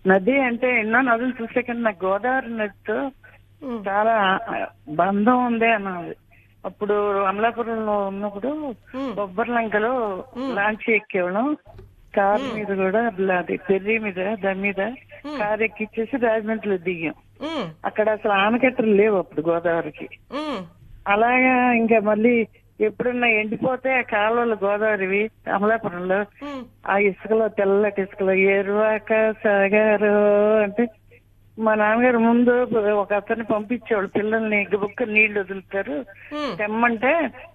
నది అంటే ఎన్నో నదులు చూసే కానీ నాకు గోదావరి నదితో ఉమ్, చాలా బంధం ఉంది అన్నది అప్పుడు అమలాపురంలో ఉన్నప్పుడు ఉమ్, బొబ్బర్లంకలో లాంచ్ ఎక్కేవాళ్ళం కార్ మీద కూడా అట్లా అది పెర్రీ మీద దాని మీద కార్ ఎక్కిచ్చేసి రాజమండ్రిలో దిగాం ఉమ్, అక్కడ అసలు ఆనకట్టలు లేవు అప్పుడు గోదావరికి ఉమ్, అలాగా ఇంకా మళ్ళీ ఎప్పుడన్నా ఎండిపోతే ఆ కాలువలు గోదావరివి అమలాపురంలో ఉమ్. ఆ ఇసుకలో తెల్లటి ఇసుకలో ఎరువాక సాగారు అంటే మా నాన్నగారు ముందు ఒక అతన్ని పంపించేవాళ్ళు పిల్లల్ని బుక్క నీళ్లు వదులుతారు ఉమ్. తెమ్మంటే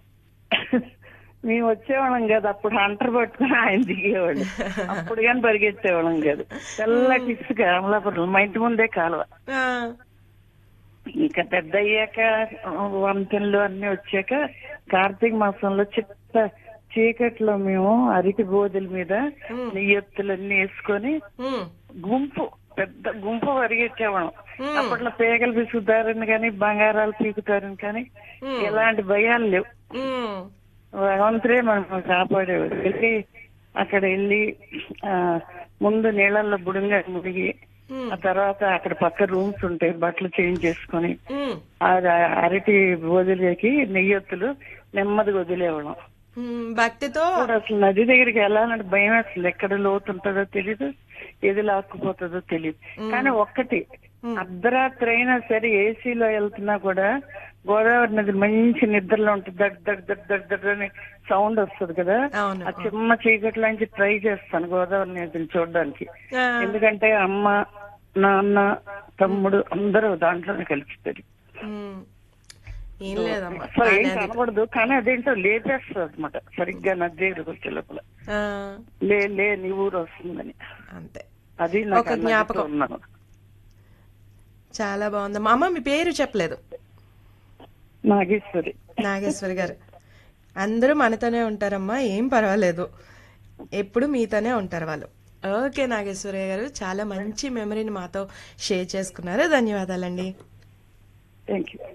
మేము వచ్చేవాళ్ళం కదా అప్పుడు హంటర్ పట్టుకుని ఆయన దిగేవాళ్ళు అప్పుడు కానీ పరిగెత్తేవాళ్ళం కాదు తెల్లటి ఇసుక అమలాపురం మా ఇంటి ముందే కాలువ ఆ, ఇంకా పెద్ద అయ్యాక వంతెనలు అన్ని వచ్చాక కార్తీక మాసంలో చిత్త చీకట్లో మేము అరటి బోధుల మీద నెయ్యొత్తులన్నీ వేసుకొని ఉమ్, గుంపు పెద్ద గుంపు పరిగెట్టేవాళ్ళం అప్పట్లో పేగలు పిసుకుతారని కానీ బంగారాలు పీకుతారని కానీ ఎలాంటి భయాలు లేవు ఉమ్, భగవంతుడే మనం కాపాడేవాడు వెళ్ళి అక్కడ వెళ్ళి ఆ ముందు నీళ్ళల్లో బుడంగా మునిగి ఉమ్, ఆ తర్వాత అక్కడ పక్క రూమ్స్ ఉంటాయి బట్టలు చేంజ్ చేసుకొని ఉమ్, ఆ అరటి వదిలేకి నెయ్యొత్తులు నెమ్మదిగా వదిలేవాళ్ళం ఉమ్, భక్తితో ఇప్పుడు అసలు నది దగ్గరికి వెళ్ళాలంటే భయం అసలు ఎక్కడ లోతు ఉంటుందో తెలీదు ఏది లాక్కుపోతుందో తెలియదు కానీ ఒక్కటి అర్ధరాత్రి అయినా సరే ఏసీలో వెళ్తున్నా కూడా గోదావరి నది మంచి నిద్రలో ఉంటుంది దడ్ దడ్ దడ్ దడ్ దడ్ అని సౌండ్ వస్తుంది కదా అవును ఆ చిమ్మ చీకట్లోంచి ట్రై చేస్తాను గోదావరి నదిని చూడడానికి ఆ, ఎందుకంటే అమ్మ నాన్న తమ్ముడు అందరూ దాంట్లోనే కలిసిపోయి ఉమ్. ఏం లేదమ్మా అసలు ఏం కనబడదు కానీ అదేంటో లేపేస్తుంది అనమాట సరిగ్గా నది దగ్గరకు వచ్చే లోపల ఆ, లే లే నీ ఊరు వస్తుందని అంతే అది నాకు ఒక ఆ నదితో జ్ఞాపకం. ఉన్నాను చాలా బాగుందమ్మా అమ్మ మీ పేరు చెప్పలేదు నాగేశ్వరి నాగేశ్వరి గారు అందరూ మనతోనే ఉంటారమ్మా ఏం పర్వాలేదు ఎప్పుడు మీతోనే ఉంటారు వాళ్ళు ఓకే నాగేశ్వరి గారు చాలా మంచి మెమరీని మాతో షేర్ చేసుకున్నారు ధన్యవాదాలండి థ్యాంక్ యూ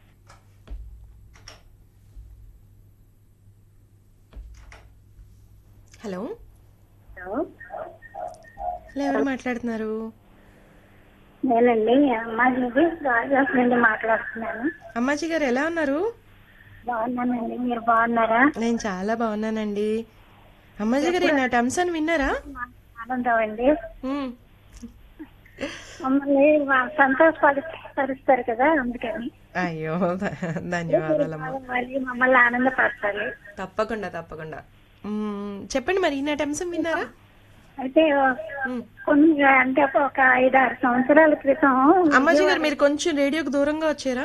హలో హలో ఎవరు మాట్లాడుతున్నారు నేనండి అమ్మాజీ రాజాస్ నుండి మాట్లాడుతున్నాను అమ్మాజీ గారు ఎలా ఉన్నారు బాగున్నానండి మీరు బాగున్నారా నేను చాలా బాగున్నానండి అమ్మాజీ గారు నా టమ్స్ అని విన్నారా ఆనందం అండి ఉమ్. మమ్మల్ని వా- సంతోషపరుస్తారు కదా అందుకని అయ్యో ధ- ధన్యవాదాలమ్మా మళ్ళీ మమ్మల్ని ఆనందపరచాలి తప్పకుండా తప్పకుండా మ్మ్. చెప్పండి మరి నా టైమ్స్ విన్నారా అయితే మ్మ్. కొన్ని అంటే ఒక ఐదు ఆరు సంవత్సరాల క్రితం అమ్మాజీ గారు మీరు కొంచెం రేడియోకి దూరంగా వచ్చారా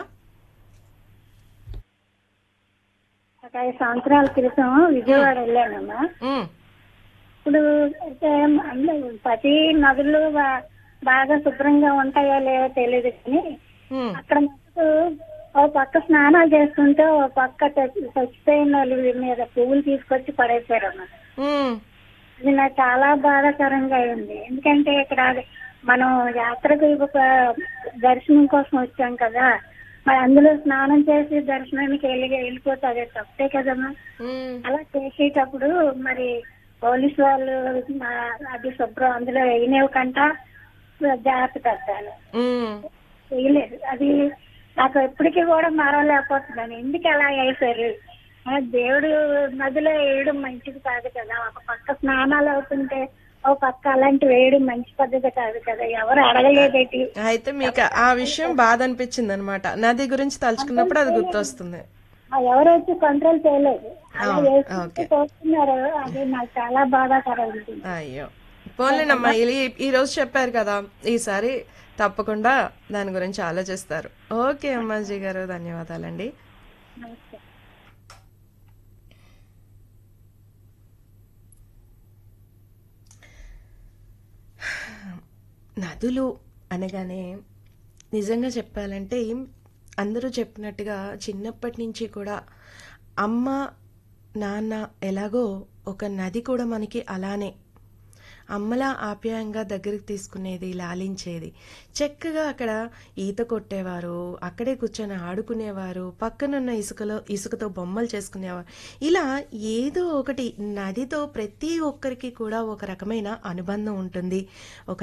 ఒక ఐదు సంవత్సరాల క్రితం విజయవాడ వెళ్ళానమ్మా మ్మ్. ఇప్పుడు అయితే అన్ని- ప్రతి నదులు బా- బాగా శుభ్రంగా ఉంటాయో లేవో తెలియదు కానీ మ్మ్. అక్కడ మటుకు ఓ పక్క స్నానాలు చేస్తుంటే ఓ పక్క చచ్చి- చచ్చిపోయిన వాళ్ళ మీద పువ్వులు తీసుకొచ్చి పడేశారు అన్నమాట మ్మ్. అది నాకు చాలా బాధాకరంగా అయింది ఎందుకంటే ఇక్కడ మనం యాత్రకు ఒక దర్శనం కోసం వచ్చాం కదా మరి అందులో స్నానం చేసి దర్శనానికి వెళ్ళి వెళ్ళిపోతే అదే తప్పే కదమ్మా మ్మ్. అలా చేసేటప్పుడు మరి పోలీసు వాళ్ళు మా- అది శుభ్రం అందులో వేయనివ్వకంట జాగ్రత్త పడ్డాను మ్మ్. చేయలేదు అది నాకు ఎప్పటికీ కూడా మరవలేకపోతున్నాను ఎందుకు అలా వేశారు ఆ దేవుడు నదిలో వేయడం మంచిది కాదు కదా ఒక పక్క స్నానాలు అవుతుంటే ఒక పక్క అలాంటి వేయడం మంచి పద్ధతి కాదు కదా ఎవరు అడగలేదేటి అయితే మీకు ఆ విషయం బాధ అనిపించింది అనమాట నది గురించి తలుచుకున్నప్పుడు అది గుర్తొస్తుంది ఆ ఎవరు వచ్చి కంట్రోల్ చేయలేదు అలా ఆ, వేసుకుంటూ ఓకే. పోతున్నారు అది నాకు చాలా బాధాకరం ఉంది అయ్యో పోన్లేనమ్మా ఈ- ఈ రోజు చెప్పారు కదా ఈసారి తప్పకుండా దాని గురించి ఆలోచిస్తారు ఓకే అమ్మాజీ గారు ధన్యవాదాలండి నమస్తే. నదులు అనగానే నిజంగా చెప్పాలంటే అందరూ చెప్పినట్టుగా చిన్నప్పటి నుంచి కూడా అమ్మ నాన్న ఎలాగో ఒక నది కూడా మనకి అలానే అమ్మలా ఆప్యాయంగా దగ్గరికి తీసుకునేది లాలించేది చక్కగా అక్కడ ఈత కొట్టేవారు అక్కడే కూర్చొని ఆడుకునేవారు పక్కనున్న ఇసుకలో ఇసుకతో బొమ్మలు చేసుకునేవారు ఇలా ఏదో ఒకటి నదితో ప్రతి ఒక్కరికి కూడా ఒక రకమైన అనుబంధం ఉంటుంది ఒక